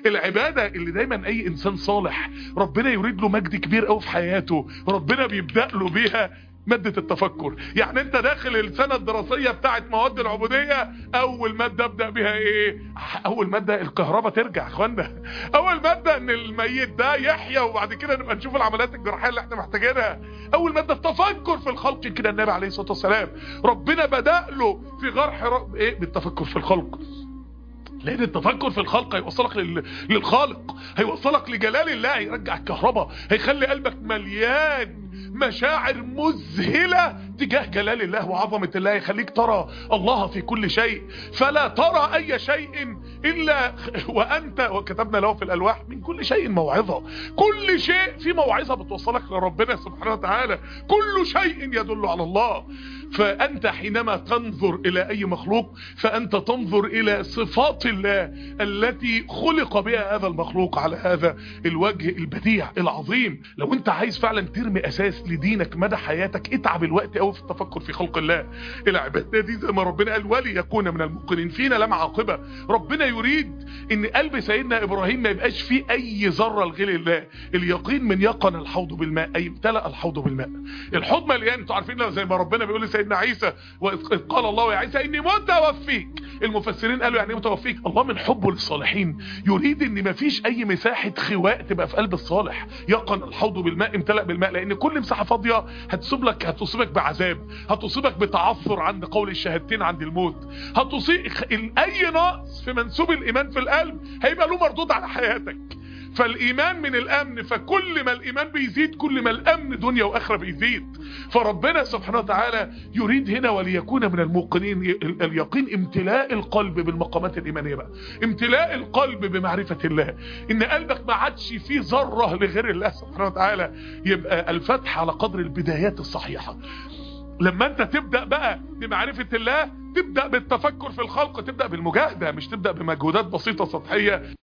العبادة اللي دايما اي انسان صالح ربنا يريد له مجد كبير قوي في حياته ربنا بيبدأ له بيها مادة التفكر يعني انت داخل السنة الدراسية بتاعت مواد العبودية اول مادة ابدأ بها ايه اول مادة الكهرباء ترجع يا اخوانا اول مادة ان الميت ده يحيى وبعد كده نبقى نشوف العمليات الجراحية اللي احنا محتاجينها اول مادة التفكر في الخلق كده النبي عليه الصلاة والسلام ربنا بدأ له في غار حراء ايه بالتفكر في الخلق لان التفكر في الخلق هيوصلك لل... للخالق هيوصلك لجلال الله هيرجع الكهرباء هيخلي قلبك مليان مشاعر مذهلة تجاه جلال الله وعظمة الله يخليك ترى الله في كل شيء فلا ترى اي شيء الا وانت وكتبنا له في الالواح من كل شيء موعظة كل شيء في موعظة بتوصلك لربنا سبحانه وتعالى كل شيء يدل على الله فانت حينما تنظر الى اي مخلوق فانت تنظر الى صفات الله التي خلق بها هذا المخلوق على هذا الوجه البديع العظيم لو انت عايز فعلا ترمي اساس لدينك مدى حياتك اتعب الوقت قوي في التفكر في خلق الله العبادة دي زي ما ربنا قال ولي يكون من الموقنين فينا لم عاقبة ربنا يريد ان قلب سيدنا ابراهيم ما يبقاش فيه اي ذرة لغير الله اليقين من يقن الحوض بالماء اي امتلأ الحوض بالماء الحوض مليان انتوا عارفين زي ما ربنا بيقول لسيدنا عيسى واذ قال الله يا عيسى اني متوفيك المفسرين قالوا يعني ايه متوفيك الله من حبه للصالحين يريد ان ما فيش اي مساحة خواء تبقى في قلب الصالح يقن الحوض بالماء امتلأ بالماء لان كل مساحة فاضية هتصيب لك هتصيبك بعذاب هتصيبك بتعثر عند قول الشهادتين عند الموت هتصيب اي نقص في منسوب الايمان في القلب هيبقى له مردود على حياتك فالايمان من الامن فكل ما الايمان بيزيد كل ما الامن دنيا واخره بيزيد فربنا سبحانه وتعالى يريد هنا وليكون من الموقنين اليقين امتلاء القلب بالمقامات الايمانيه بقى امتلاء القلب بمعرفه الله ان قلبك ما عادش فيه ذره لغير الله سبحانه وتعالى يبقى الفتح على قدر البدايات الصحيحه لما انت تبدأ بقى بمعرفة الله تبدأ بالتفكر في الخلق تبدأ بالمجاهدة مش تبدأ بمجهودات بسيطة سطحية